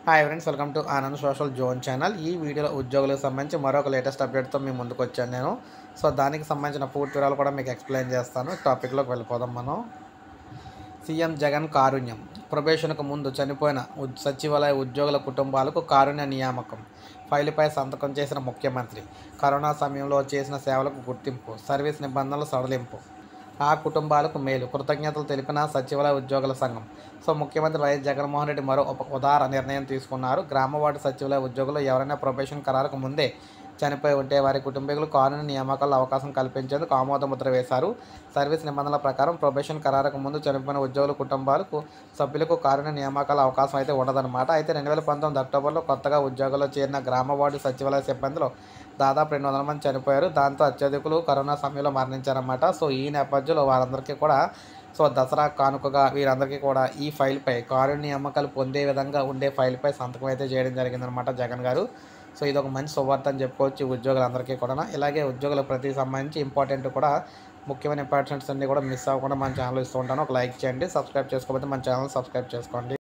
hi friends welcome to Anand social zone channel ఈ వీడియోలో ఉద్యోగులకు సంబంధించి మరొక లేటెస్ట్ అప్డేట్తో మీ ముందుకు వచ్చాను నేను సో దానికి సంబంధించిన పూర్తి వివరాలు కూడా మీకు ఎక్స్ప్లెయిన్ చేస్తాను టాపిక్లోకి వెళ్ళిపోదాం మనం సీఎం జగన్ కారుణ్యం ప్రొబేషన్కు ముందు చనిపోయిన ఉద్- సచివాలయ ఉద్యోగుల కుటుంబాలకు కారుణ్య నియామకం ఫైలుపై సంతకం చేసిన ముఖ్యమంత్రి కరోనా సమయంలో చేసిన సేవలకు గుర్తింపు సర్వీస్ నిబంధనలు సడలింపు ఆ కుటుంబాలకు మేలు కృతజ్ఞతలు తెలిపిన సచివాలయ ఉద్యోగుల సంఘం సో ముఖ్యమంత్రి వైఎస్ జగన్మోహన్ రెడ్డి మరో ఉప ఉదార నిర్ణయం తీసుకున్నారు గ్రామ వార్డు సచివాలయ ఉద్యోగులు ఎవరైనా ప్రొబేషన్ ఖరారుకు ముందే చనిపోయి ఉంటే వారి కుటుంబీకులు కారుణ్య నియామకాల్లో అవకాశం కల్పించేందుకు ఆమోద ముద్ర వేశారు సర్వీస్ నిబంధనల ప్రకారం ప్రొబేషన్ ఖరారుకు ముందు చనిపోయిన ఉద్యోగుల కుటుంబాలకు సభ్యులకు కారుణ్య నియామకాల అవకాశం అయితే ఉండదన్నమాట అయితే రెండు వేల పంతొమ్మిది అక్టోబర్లో కొత్తగా ఉద్యోగాల్లో చేరిన గ్రామ వార్డు సచివాలయ సిబ్బందిలో దాదాపు రెండు వందల మంది చనిపోయారు దాంతో అత్యధికులు కరోనా సమయంలో మరణించారన్నమాట సో ఈ నేపథ్యంలో వారందరికీ కూడా సో దసరా కానుకగా వీరందరికీ కూడా ఈ ఫైల్పై కారుణ్య నియామకాలు పొందే విధంగా ఉండే ఫైల్పై సంతకం అయితే చేయడం జరిగిందనమాట జగన్ గారు సో ఇది ఒక మంచి శుభార్త అని చెప్పుకోవచ్చు ఈ ఉద్యోగులందరికీ కూడా ఇలాగే ఉద్యోగుల ప్రతి సంబంధించి ఇంపార్టెంట్ కూడా ముఖ్యమైన ఇంపార్టెంట్స్ అన్ని కూడా మిస్ అవ్వకుండా మన ఛానల్ ఇస్తూ ఉంటాను ఒక లైక్ చేయండి సబ్స్క్రైబ్ చేసుకోకపోతే మన ఛానల్ సబ్స్క్రైబ్ చేసుకోండి